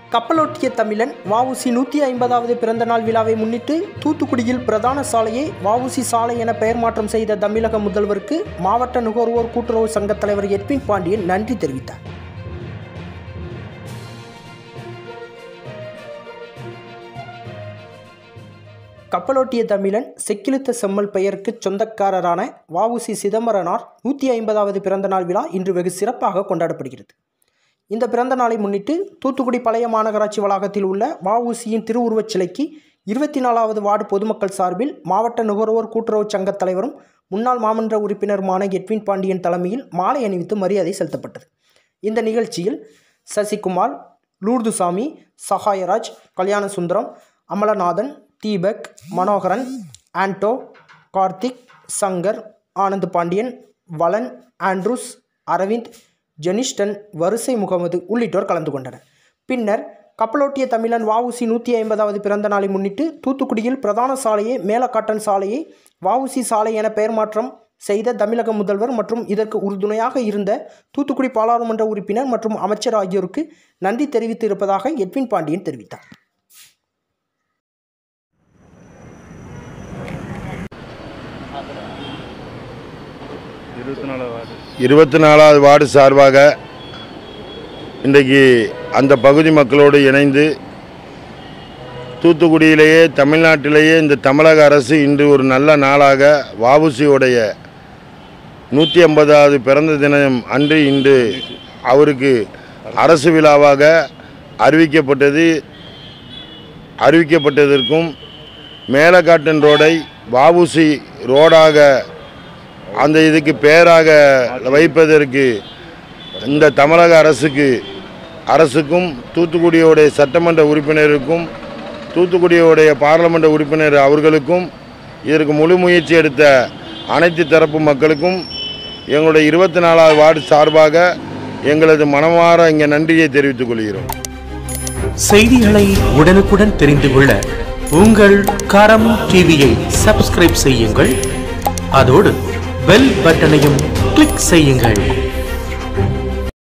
கப்பலோட்டிய தமிழன் வஉசி நூற்றி ஐம்பதாவது பிறந்த நாள் விழாவை முன்னிட்டு தூத்துக்குடியில் பிரதான சாலையை வஉசி சாலை என பெயர் மாற்றம் செய்த தமிழக முதல்வருக்கு மாவட்ட நுகர்வோர் கூட்டுறவு சங்கத் தலைவர் எட்வின் பாண்டியன் நன்றி தெரிவித்தார் கப்பலோட்டிய தமிழன் செக்கிழுத்த செம்மல் பெயருக்கு சொந்தக்காரரான வஉசி சிதம்பரனார் நூற்றி ஐம்பதாவது பிறந்த நாள் விழா இன்று வெகு சிறப்பாக கொண்டாடப்படுகிறது இந்த பிறந்த நாளை முன்னிட்டு தூத்துக்குடி பழைய மாநகராட்சி வளாகத்தில் உள்ள வஉசியின் திருவுருவச் சிலைக்கு இருபத்தி நாலாவது வார்டு பொதுமக்கள் சார்பில் மாவட்ட நுகர்வோர் கூட்டுறவு சங்கத் தலைவரும் முன்னாள் மாமன்ற உறுப்பினருமான எட்வின் பாண்டியன் தலைமையில் மாலை அணிவித்து மரியாதை செலுத்தப்பட்டது இந்த நிகழ்ச்சியில் சசிகுமார் லூர்துசாமி சகாயராஜ் கல்யாணசுந்தரம் அமலநாதன் தீபக் மனோகரன் ஆண்டோ கார்த்திக் சங்கர் ஆனந்த் பாண்டியன் வலன் ஆண்ட்ரூஸ் அரவிந்த் ஜெனிஸ்டன் வரிசை முகமது உள்ளிட்டோர் கலந்து கொண்டனர் பின்னர் கப்பலோட்டிய தமிழன் வஉசி நூற்றி ஐம்பதாவது பிறந்த நாளை முன்னிட்டு தூத்துக்குடியில் பிரதான சாலையை மேலக்காட்டன் சாலையை வஉசி சாலை என பெயர் மாற்றம் செய்த தமிழக முதல்வர் மற்றும் இதற்கு உறுதுணையாக இருந்த தூத்துக்குடி பாராளுமன்ற உறுப்பினர் மற்றும் அமைச்சர் ஆகியோருக்கு நன்றி தெரிவித்து இருப்பதாக எட்வின் பாண்டியன் தெரிவித்தார் இருபத்தி நாலாவது வார்டு இருபத்தி நாலாவது வார்டு சார்பாக இன்றைக்கு அந்த பகுதி மக்களோடு இணைந்து தூத்துக்குடியிலேயே தமிழ்நாட்டிலேயே இந்த தமிழக அரசு இன்று ஒரு நல்ல நாளாக வாவுசியோடைய நூற்றி ஐம்பதாவது பிறந்த தினம் அன்று இன்று அவருக்கு அரசு விழாவாக அறிவிக்கப்பட்டது அறிவிக்கப்பட்டதற்கும் மேலக்காட்டன் ரோடை வாவுசி ரோடாக அந்த இதுக்கு பெயராக வைப்பதற்கு இந்த தமிழக அரசுக்கு அரசுக்கும் தூத்துக்குடியோடைய சட்டமன்ற உறுப்பினருக்கும் தூத்துக்குடியோடைய பாராளுமன்ற உறுப்பினர் அவர்களுக்கும் இதற்கு முழு முயற்சி எடுத்த அனைத்து தரப்பு மக்களுக்கும் எங்களுடைய இருபத்தி நாலாவது வார்டு சார்பாக எங்களது மனமாற இங்கே நன்றியை தெரிவித்துக் கொள்கிறோம் செய்திகளை உடனுக்குடன் தெரிந்து கொள்ள உங்கள் கரம் டிவியை சப்ஸ்கிரைப் செய்யுங்கள் அதோடு பெல் பட்டனையும் கிளிக் செய்யுங்கள்